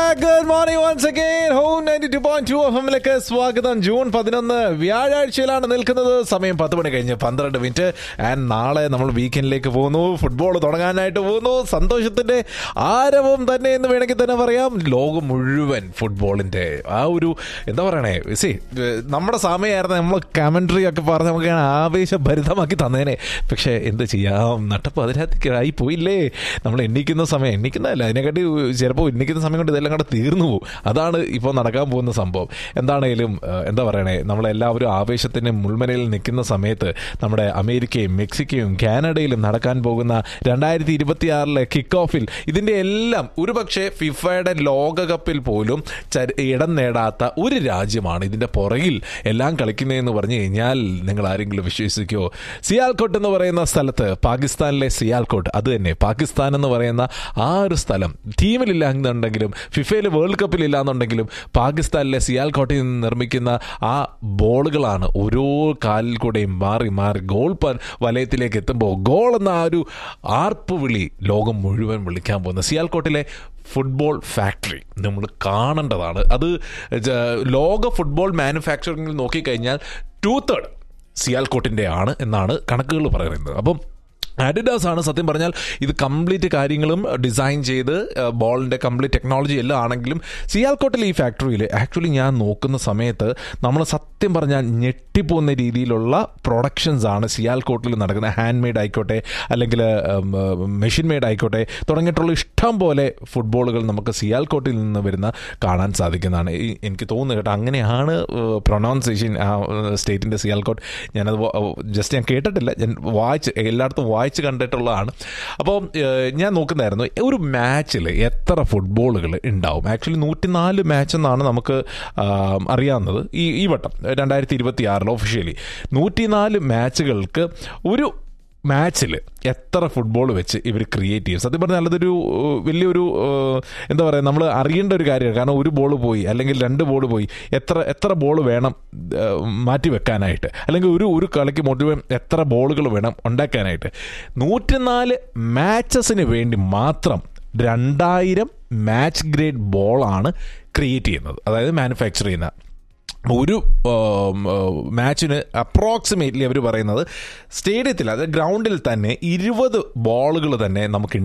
back good morning once again home ninety two point two F എമ്മിലേക്ക് സ്വാഗതം June പതിനൊന്ന് വ്യാഴാഴ്ചയിലാണ് നിൽക്കുന്നത് സമയം പത്ത് മണി കഴിഞ്ഞ് പന്ത്രണ്ട് മിനിറ്റ് ആൻഡ് നാളെ നമ്മൾ വീക്കെൻഡിലേക്ക് പോകുന്നു ഫുട്ബോൾ തുടങ്ങാനായിട്ട് പോകുന്നു സന്തോഷത്തിന്റെ ആരവം തന്നെ എന്ന് വേണമെങ്കിൽ തന്നെ പറയാം ലോകം മുഴുവൻ ഫുട്ബോളിന്റെ ആ ഒരു എന്താ പറയണേ സി നമ്മുടെ സമയമായിരുന്നു നമ്മൾ കമന്ററി ഒക്കെ പറഞ്ഞ് നമുക്ക് ആവേശഭരിതമാക്കി തന്നേനെ പക്ഷേ എന്ത് ചെയ്യാം നട്ടപ്പ് അതിനകത്തേക്കായി പോയില്ലേ നമ്മൾ എണ്ണിക്കുന്ന സമയം എണ്ണിക്കുന്നതല്ല അതിനെക്കാട്ടി ചിലപ്പോൾ എണ്ണിക്കുന്ന സമയം കൊണ്ട് ഇതെല്ലാം കൂടെ തീർന്നു പോകും അതാണ് ഇപ്പോൾ നടക്കാൻ പോകുന്ന സംഭവം എന്താണേലും ഏഹ്, എന്താ പറയണേ നമ്മളെല്ലാവരും ആവേശത്തിൻ്റെ മുൾമനയിൽ നിൽക്കുന്ന സമയത്ത് നമ്മുടെ അമേരിക്കയും മെക്സിക്കോയും കാനഡയിലും നടക്കാൻ പോകുന്ന രണ്ടായിരത്തി ഇരുപത്തി ആറിലെ കിക്ക് ഓഫിൽ ഇതിൻ്റെ എല്ലാം ഒരുപക്ഷെ ഫിഫയുടെ ലോകകപ്പിൽ പോലും ചരി- ഇടം നേടാത്ത ഒരു രാജ്യമാണ് ഇതിൻ്റെ പുറകിൽ എല്ലാം കളിക്കുന്നതെന്ന് പറഞ്ഞു കഴിഞ്ഞാൽ നിങ്ങൾ ആരെങ്കിലും വിശ്വസിക്കുമോ സിയാൽകോട്ട് എന്ന് പറയുന്ന സ്ഥലത്ത് പാകിസ്ഥാനിലെ സിയാൽകോട്ട് അത് തന്നെ പാകിസ്ഥാൻ എന്ന് പറയുന്ന ആ ഒരു സ്ഥലം ടീമിലില്ല എന്നുണ്ടെങ്കിലും ഫിഫയിൽ വേൾഡ് കപ്പിൽ ഇല്ല എന്നുണ്ടെങ്കിലും പാകിസ്ഥാനിലെ സിയാൽകോട്ടിൽ നിന്ന് നിർമ്മിക്കുന്ന ആ ബോളുകളാണ് ഓരോ കാലിൽ കൂടെയും മാറി മാറി ഗോൾ പ വലയത്തിലേക്ക് എത്തുമ്പോൾ ഗോൾ എന്ന ആ ഒരു ആർപ്പ് വിളി ലോകം മുഴുവൻ വിളിക്കാൻ പോകുന്ന സിയാൽകോട്ടിലെ ഫുട്ബോൾ ഫാക്ടറി നമ്മൾ കാണേണ്ടതാണ് അത് ജ- ലോക ഫുട്ബോൾ മാനുഫാക്ചറിങ്ങിൽ നോക്കിക്കഴിഞ്ഞാൽ ടു തേർഡ് സിയാൽകോട്ടിൻ്റെ ആണ് എന്നാണ് കണക്കുകൾ പറയുന്നത് അപ്പം അഡിഡാസ് ആണ് സത്യം പറഞ്ഞാൽ ഇത് കംപ്ലീറ്റ് കാര്യങ്ങളും ഡിസൈൻ ചെയ്ത് ബോളിൻ്റെ കംപ്ലീറ്റ് ടെക്നോളജി എല്ലാം ആണെങ്കിലും സിയാൽക്കോട്ടിലെ ഈ ഫാക്ടറിയിൽ ആക്ച്വലി ഞാൻ നോക്കുന്ന സമയത്ത് നമ്മൾ സത്യം പറഞ്ഞാൽ ഞെട്ടിപ്പോകുന്ന രീതിയിലുള്ള പ്രൊഡക്ഷൻസ് ആണ് സിയാൽക്കോട്ടിൽ നടക്കുന്ന ഹാൻഡ് മെയ്ഡ് ആയിക്കോട്ടെ അല്ലെങ്കിൽ മെഷീൻ മെയ്ഡ് ആയിക്കോട്ടെ തുടങ്ങിയിട്ടുള്ള ഇഷ്ടം പോലെ ഫുട്ബോളുകൾ നമുക്ക് സിയാൽക്കോട്ടിൽ നിന്ന് വരുന്ന കാണാൻ സാധിക്കുന്നതാണ് ഈ- എനിക്ക് തോന്നുന്നു കേട്ടോ അങ്ങനെയാണ് പ്രൊനൗൺസിയേഷൻ ആ സ്റ്റേറ്റിൻ്റെ സിയാൽക്കോട്ട് ഞാനത് ജസ്റ്റ് ഞാൻ കേട്ടിട്ടില്ല ഞാൻ വായിച്ച് എല്ലായിടത്തും വായിച്ച് കണ്ടിട്ടുള്ളതാണ് അപ്പോൾ ഞാൻ നോക്കുന്നതായിരുന്നു ഒരു മാച്ചിൽ എത്ര ഫുട്ബോളുകൾ ഉണ്ടാവും ആക്ച്വലി നൂറ്റിനാല് മാച്ച് എന്നാണ് നമുക്ക് ആ, അറിയാവുന്നത് ഈ ഈ വട്ടം രണ്ടായിരത്തി ഇരുപത്തി ആറിൽ ഒഫീഷ്യലി നൂറ്റിനാല് മാച്ചുകൾക്ക് ഒരു മാച്ചിൽ എത്ര ഫുട്ബോൾ വെച്ച് ഇവർ ക്രിയേറ്റ് ചെയ്യും സത്യം പറഞ്ഞാൽ അതൊരു ഏഹ്, വലിയൊരു ഏഹ്, എന്താ പറയുക നമ്മൾ അറിയേണ്ട ഒരു കാര്യമാണ് കാരണം ഒരു ബോൾ പോയി അല്ലെങ്കിൽ രണ്ട് ബോൾ പോയി എത്ര എത്ര ബോൾ വേണം ഏഹ്, മാറ്റി വെക്കാനായിട്ട് അല്ലെങ്കിൽ ഒരു ഒരു കളിക്ക് മുഴുവൻ എത്ര ബോളുകൾ വേണം ഉണ്ടാക്കാനായിട്ട് നൂറ്റിനാല് മാച്ചസിന് വേണ്ടി മാത്രം രണ്ടായിരം മാച്ച് ഗ്രേഡ് ബോളാണ് ക്രിയേറ്റ് ചെയ്യുന്നത് അതായത് മാനുഫാക്ചർ ചെയ്യുന്ന ഒരു മാച്ചിന് അപ്രോക്സിമേറ്റ്ലി അവർ പറയുന്നത് സ്റ്റേഡിയത്തിൽ അതായത് ഗ്രൗണ്ടിൽ തന്നെ ഇരുപത് ബോളുകൾ തന്നെ നമുക്ക്